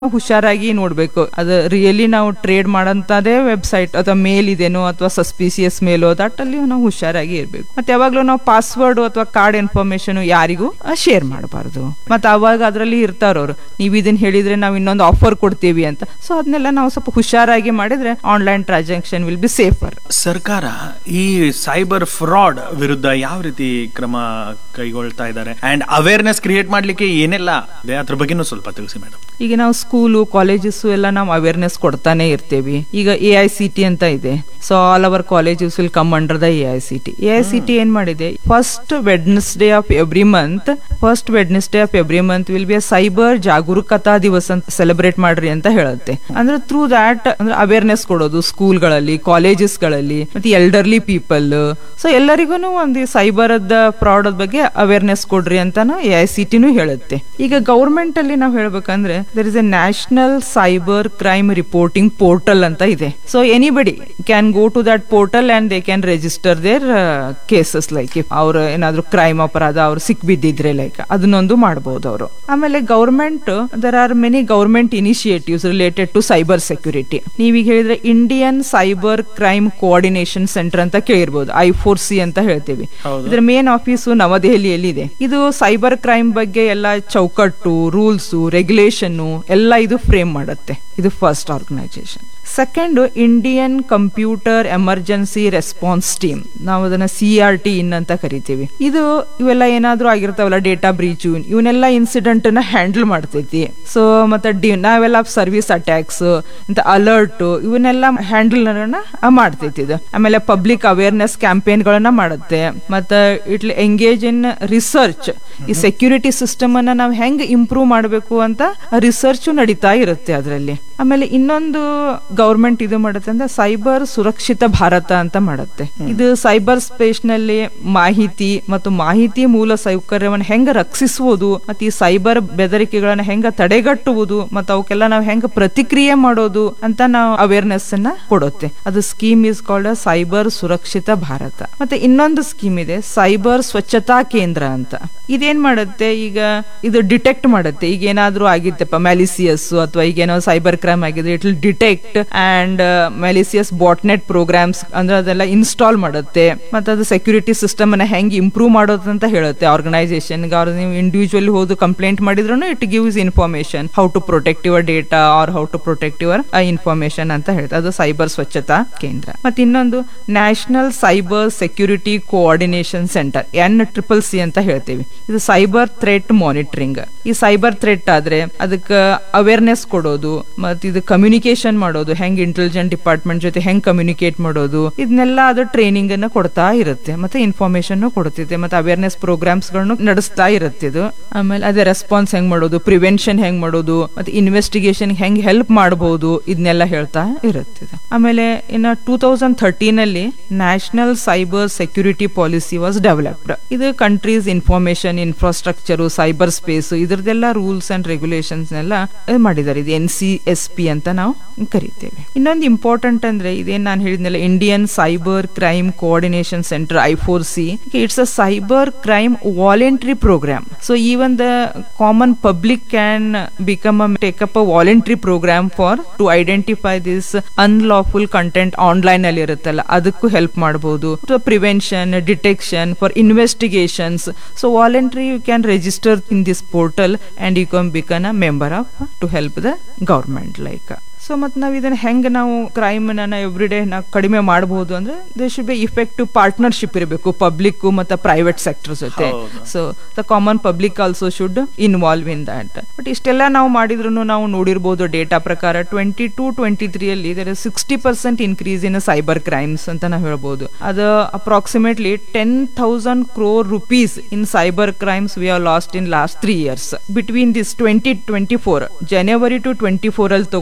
ಹುಷಾರಾಗಿ ನೋಡ್ಬೇಕು ಅದು ರಿಯಲಿ ನಾವು ಟ್ರೇಡ್ ಮಾಡೋಂಥದ್ದೇ ವೆಬ್ಸೈಟ್ ಅಥವಾ ಮೇಲ್ ಇದೇನೋ ಅಥವಾ ಸಸ್ಪಿಸಿಯಸ್ ಮೇಲೋ ದಟ್ಟಲ್ಲಿ ನಾವು ಹುಷಾರಾಗಿ ಇರಬೇಕು ಮತ್ತೆ ಯಾವಾಗಲೂ ನಾವು ಪಾಸ್ವರ್ಡ್ ಅಥವಾ ಕಾರ್ಡ್ ಇನ್ಫಾರ್ಮೇಶನ್ ಯಾರಿಗೂ ಶೇರ್ ಮಾಡಬಾರ್ದು ಮತ್ತೆ ಅವಾಗ ಅದರಲ್ಲಿ ಇರ್ತಾರವ್ರು ನೀವು ಇದನ್ನ ಹೇಳಿದ್ರೆ ನಾವು ಇನ್ನೊಂದು ಆಫರ್ ಕೊಡ್ತೀವಿ ಅಂತ ಸೊ ಅದನ್ನೆಲ್ಲ ನಾವು ಸ್ವಲ್ಪ ಹುಷಾರಾಗಿ ಮಾಡಿದ್ರೆ online transaction will be safer ಸರ್ಕಾರ ಈ ಸೈಬರ್ ಫ್ರಾಡ್ ವಿರುದ್ಧ ಯಾವ ರೀತಿ ಕ್ರಮ ಕೈಗೊಳ್ತಾ ಇದ್ದಾರೆ ಅಂಡ್ ಅವೇರ್ನೆಸ್ ಕ್ರಿಯೇಟ್ ಮಾಡ್ಲಿಕ್ಕೆ ಏನೆಲ್ಲ ಇದೆ ಅದ್ರ ಬಗ್ಗೆನೂ ಸ್ವಲ್ಪ ತಿಳಿಸಿ ಮೇಡಮ್ ಈಗ ನಾವು ಸ್ಕೂಲು ಕಾಲೇಜಸ್ ಎಲ್ಲ ನಾವು ಅವೇರ್ನೆಸ್ ಕೊಡ್ತಾನೆ ಇರ್ತೀವಿ ಈಗ ಎ ಐ ಸಿ ಟಿ ಅಂತ ಇದೆ so all our colleges will come under the A I C T A I C T ಏನ್ ಮಾಡಿದೆ first Wednesday of every month first Wednesday of every month will be a cyber ಜಾಗರೂಕತಾ ದಿವಸ ಅಂತ celebrate ಮಾಡ್ರಿ ಅಂತ ಹೇಳುತ್ತೆ ಅಂದ್ರೆ through that ಅಂದ್ರೆ ಅವೇರ್ನೆಸ್ ಕೊಡೋದು ಸ್ಕೂಲ್ಗಳಲ್ಲಿ ಕಾಲೇಜಸ್ಗಳಲ್ಲಿ ಮತ್ತೆ ಎಲ್ಡರ್ಲಿ ಪೀಪಲ್ ಸೊ ಎಲ್ಲರಿಗೂ ಒಂದು ಸೈಬರ್ ಫ್ರಾಡ್ ಬಗ್ಗೆ ಅವೇರ್ನೆಸ್ ಕೊಡ್ರಿ ಅಂತಾನು ಎ ಐ ಸಿ ಟಿನೂ ಹೇಳುತ್ತೆ ಈಗ ಗೌರ್ಮೆಂಟ್ ಅಲ್ಲಿ ನಾವು ಹೇಳ್ಬೇಕಂದ್ರೆ there is a national cyber crime reporting portal ಅಂತ ಇದೆ so anybody can go to that portal and they can register their cases like ಅವ್ರು ಏನಾದ್ರು ಕ್ರೈಮ್ ಅಪರಾಧ ಅವ್ರು ಸಿಕ್ ಬಿದ್ದಿದ್ರೆ ಲೈಕ್ ಅದನ್ನೊಂದು ಮಾಡಬಹುದು ಅವರು ಆಮೇಲೆ government there are many government initiatives related to cyber security ನೀವೀಗ ಹೇಳಿದ್ರೆ Indian cyber crime coordination centre ಅಂತ ಕೇಳಿರ್ಬೋದು ಐ ಫೋರ್ ಸಿ ಅಂತ ಹೇಳ್ತೀವಿ ಹೌದು. ಇದ್ರ ಮೇನ್ ಆಫೀಸು ನವದೆಹಲಿಯಲ್ಲಿ ಇದೆ ಇದು ಸೈಬರ್ ಕ್ರೈಮ್ ಬಗ್ಗೆ ಎಲ್ಲ ಚೌಕಟ್ಟು ರೂಲ್ಸ್ ರೆಗ್ಯುಲೇಷನ್ ಎಲ್ಲ ಇದು ಫ್ರೇಮ್ ಮಾಡುತ್ತೆ ಇದು first organisation second Indian computer emergency response team ನಾವು ಅದನ್ನ ಸಿ ಆರ್ ಟಿ ಇನ್ ಅಂತ ಕರಿತೀವಿ ಇದು ಇವೆಲ್ಲ ಏನಾದ್ರೂ ಆಗಿರ್ತಾವಲ್ಲ ಡೇಟಾ ಬ್ರೀಚ್ ಇವನ್ನೆಲ್ಲ ಇನ್ಸಿಡೆಂಟ್ ನ ಹ್ಯಾಂಡಲ್ ಮಾಡ್ತೈತಿ ಸೊ ಮತ್ತೆ ಡಿ ನಾವೆಲ್ಲ ಸರ್ವಿಸ್ ಅಟ್ಯಾಕ್ಸ್ ಇಂತ ಅಲರ್ಟ್ ಇವನ್ನೆಲ್ಲ ಹ್ಯಾಂಡಲ್ ಮಾಡ್ತೈತಿ ಇದು ಆಮೇಲೆ ಪಬ್ಲಿಕ್ ಅವೇರ್ನೆಸ್ ಕ್ಯಾಂಪೇನ್ ಗಳನ್ನ ಮಾಡುತ್ತೆ ಮತ್ತೆ ಇಟ್ ಎಂಗೇಜ್ ಇನ್ ರಿಸರ್ಚ್ ಈ ಸೆಕ್ಯೂರಿಟಿ ಸಿಸ್ಟಮ್ ಅನ್ನ ನಾವು ಹೆಂಗ್ ಇಂಪ್ರೂವ್ ಮಾಡಬೇಕು ಅಂತ ರಿಸರ್ಚ್ ನಡೀತಾ ಇರುತ್ತೆ ಅದರಲ್ಲಿ ಆಮೇಲೆ ಇನ್ನೊಂದು ಗೌರ್ಮೆಂಟ್ ಇದು ಮಾಡುತ್ತೆ ಅಂದ್ರೆ ಸೈಬರ್ ಸುರಕ್ಷಿತ ಭಾರತ ಅಂತ ಮಾಡುತ್ತೆ ಇದು ಸೈಬರ್ ಸ್ಪೇಸ್ ನಲ್ಲಿ ಮಾಹಿತಿ ಮತ್ತು ಮಾಹಿತಿ ಮೂಲ ಸೌಕರ್ಯವನ್ನು ಹೆಂಗ ರಕ್ಷಿಸುವುದು ಮತ್ತು ಈ ಸೈಬರ್ ಬೆದರಿಕೆಗಳನ್ನ ಹೆಂಗ ತಡೆಗಟ್ಟುವುದು ಮತ್ತು ಅವಕ್ಕೆಲ್ಲ ನಾವು ಹೆಂಗ ಪ್ರತಿಕ್ರಿಯೆ ಮಾಡೋದು ಅಂತ ನಾವು ಅವೇರ್ನೆಸ್ ಅನ್ನ ಕೊಡುತ್ತೆ ಅದು ಸ್ಕೀಮ್ ಇಸ್ ಕಾಲ್ಡ್ ಸೈಬರ್ ಸುರಕ್ಷಿತ ಭಾರತ ಮತ್ತೆ ಇನ್ನೊಂದು ಸ್ಕೀಮ್ ಇದೆ ಸೈಬರ್ ಸ್ವಚ್ಛತಾ ಕೇಂದ್ರ ಅಂತ ಇದೇನ್ ಮಾಡುತ್ತೆ ಈಗ ಇದು ಡಿಟೆಕ್ಟ್ ಮಾಡುತ್ತೆ ಈಗ ಏನಾದ್ರೂ ಆಗಿತ್ತಪ್ಪ ಮ್ಯಾಲಿಸಿಯಸ್ ಅಥವಾ ಈಗ ಏನೋ ಸೈಬರ್ ಕ್ರೈಮ್ ಆಗಿದೆ it will detect and malicious botnet programs ಅಂದ್ರೆ ಅದೆಲ್ಲ ಇನ್ಸ್ಟಾಲ್ ಮಾಡುತ್ತೆ ಮತ್ತೆ ಅದು ಸೆಕ್ಯೂರಿಟಿ ಸಿಸ್ಟಮ್ ಅನ್ನ ಹೆಂಗ್ ಇಂಪ್ರೂವ್ ಮಾಡೋದು ಅಂತ ಹೇಳುತ್ತೆ ಆರ್ಗನೈಸೇಷನ್ ಅವ್ರು ನೀವು ಇಂಡಿವಿಜುವಲ್ ಹೋದು ಕಂಪ್ಲೇಂಟ್ ಮಾಡಿದ್ರು it gives information how to protect your data or how to protect your information ಅಂತ ಹೇಳ್ತಾರೆ ಅದು ಸೈಬರ್ ಸ್ವಚ್ಛತಾ ಕೇಂದ್ರ ಮತ್ತೆ ಇನ್ನೊಂದು national cyber security coordination centre N triple C ಅಂತ ಹೇಳ್ತೀವಿ ಇದು ಸೈಬರ್ ಥ್ರೆಟ್ ಮಾನಿಟರಿಂಗ್ ಈ ಸೈಬರ್ ಥ್ರೆಟ್ ಆದ್ರೆ ಅದಕ್ಕೆ ಅವೇರ್ನೆಸ್ ಕೊಡೋದು ಮತ್ತೆ ಇದು ಕಮ್ಯುನಿಕೇಶನ್ ಮಾಡೋದು ಹೆಂಗ್ ಇಂಟೆಲಿಜೆಂಟ್ ಡಿಪಾರ್ಟ್ಮೆಂಟ್ ಜೊತೆ ಹೆಂಗ್ ಕಮ್ಯುನಿಕೇಟ್ ಮಾಡೋದು ಇದನ್ನೆಲ್ಲ ಅದು ಟ್ರೈನಿಂಗ್ ಅನ್ನ ಕೊಡ್ತಾ ಇರುತ್ತೆ ಮತ್ತೆ ಇನ್ಫಾರ್ಮೇಶನ್ ಕೊಡ್ತಿದೆ ಮತ್ತೆ ಅವೇರ್ನೆಸ್ ಪ್ರೋಗ್ರಾಮ್ಸ್ ಗಳನ್ನು ನಡೆಸ್ತಾ ಇರುತ್ತೆ ಇದು ಆಮೇಲೆ ಅದೇ ರೆಸ್ಪಾನ್ಸ್ ಹೆಂಗ್ ಮಾಡೋದು ಪ್ರಿವೆನ್ಷನ್ ಹೆಂಗ್ ಮಾಡೋದು ಮತ್ತೆ ಇನ್ವೆಸ್ಟಿಗೇಷನ್ ಹೆಂಗ್ ಹೆಲ್ಪ್ ಮಾಡಬಹುದು ಇದನ್ನೆಲ್ಲ ಹೇಳ್ತಾ ಇರುತ್ತೆ ಇದು. ಆಮೇಲೆ ಇನ್ನ ಟೂ ತೌಸಂಡ್ ಥರ್ಟೀನ್ ಅಲ್ಲಿ national cyber security policy was developed ಇದು countries information infrastructure cyber space ಇದ್ರದ್ದೆಲ್ಲ ರೂಲ್ಸ್ ಅಂಡ್ ರೆಗ್ಯುಲೇಷನ್ಸ್ ನೆಲ್ಲ ಮಾಡಿದ್ದಾರೆ ಇದು ಎನ್ ಸಿ ಎಸ್ ಪಿ ಅಂತ ನಾವು ಕರಿತೇವೆ ಇನ್ನೊಂದು ಇಂಪಾರ್ಟೆಂಟ್ ಅಂದ್ರೆ ಇದೇನ್ ನಾನು ಹೇಳಿದ್ನಲ್ಲ Indian cyber crime coordination centre I four C it's a cyber crime voluntary programme so even the common public can become a take up a voluntary programme for to identify this unlawful content online ಅಲ್ಲಿ ಇರುತ್ತಲ್ಲ ಅದಕ್ಕೂ help ಮಾಡಬಹುದು prevention detection for investigations so voluntary you can register in this portal and you can become a member of to help the government like so ಮತ್ತೆ ನಾವು ಇದನ್ನ ಹೆಂಗ್ ನಾವು crime every day ನಾವು ಕಡಿಮೆ ಮಾಡಬಹುದು ಅಂದ್ರೆ they should be effective partnership ಇರಬೇಕು ಪಬ್ಲಿಕ್ ಮತ್ತೆ ಪ್ರೈವೇಟ್ ಸೆಕ್ಟರ್ ಜೊತೆ ಹೌದು. So the common public also should involve in that but ಇಷ್ಟೆಲ್ಲ ನಾವು ಮಾಡಿದ್ರು ನಾವು ನೋಡಿರ್ಬೋದು ಡೇಟಾ ಪ್ರಕಾರ ಟ್ವೆಂಟಿ ಟು ಟ್ವೆಂಟಿ ತ್ರೀ ಅಲ್ಲಿ ಇದರ sixty percent increase in cyber crimes ಅಂತ ನಾವು ಹೇಳ್ಬೋದು ಅದು approximately ten thousand crore rupees in cyber crimes we are lost in last three years between this twenty twenty four January to twenty four ಅಲ್ಲಿ ತಗೊಂಡ್ರೆ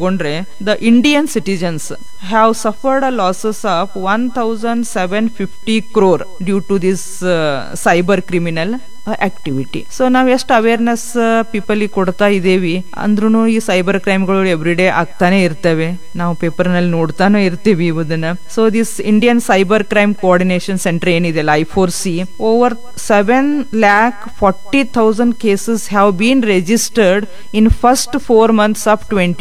the Indian citizens have suffered a losses of 1750 crore due to this uh, cyber criminal activity so ನಾವ್ ಎಷ್ಟು awareness people ಕೊಡ್ತಾ ಇದೇವಿ ಅಂದ್ರೂ ಈ cyber ಕ್ರೈಮ್ಗಳು every day ಆಗ್ತಾನೆ ಇರ್ತವೆ ನಾವು ಪೇಪರ್ ನಲ್ಲಿ ನೋಡ್ತಾನೆ ಇರ್ತೀವಿ ಇದನ್ನ so this Indian cyber crime coordination centre ಏನಿದೆ I four C over seven lakh forty thousand cases have been registered in first four months of twenty